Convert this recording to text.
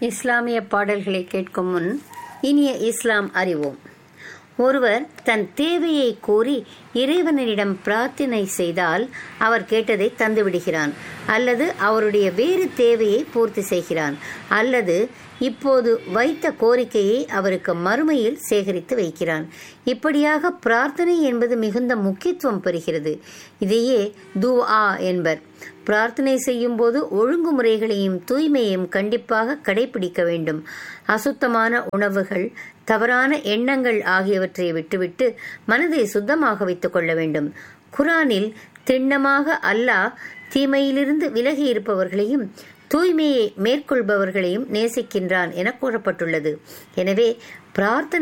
இஸ்லாமிய பாடல்களை கேட்கும் முன் இனிய இஸ்லாம் அறிவோம் ஒருவர் தன் தேவையை கூறி இறைவனிடம் பிரார்த்தனை செய்தால் அவர் கேட்டதை தந்துவிடுகிறான் அல்லது அவருடைய வேறு தேவையை பூர்த்தி செய்கிறான் அல்லது இப்போது வைத்த கோரிக்கையை அவருக்கு மறுமையில் சேகரித்து வைக்கிறான் இப்படியாக பிரார்த்தனை என்பது மிகுந்த முக்கியத்துவம் பெறுகிறது இதையே துஆ என்பர் பிரார்த்தனை செய்யும் போது ஒழுங்குமுறைகளையும் தூய்மையையும் கண்டிப்பாக கடைபிடிக்க வேண்டும் அசுத்தமான உணவுகள் தவறான எண்ணங்கள் ஆகியவற்றை விட்டுவிட்டு மனதை சுத்தமாக வைத்துக் கொள்ள வேண்டும் குரானில் திண்ணமாக அல்லாஹ் தீமையிலிருந்து விலகி இருப்பவர்களையும் தூய்மையை மேற்கொள்பவர்களையும் நேசிக்கின்றான் என கூறப்பட்டுள்ளது எனவே பிரார்த்தனை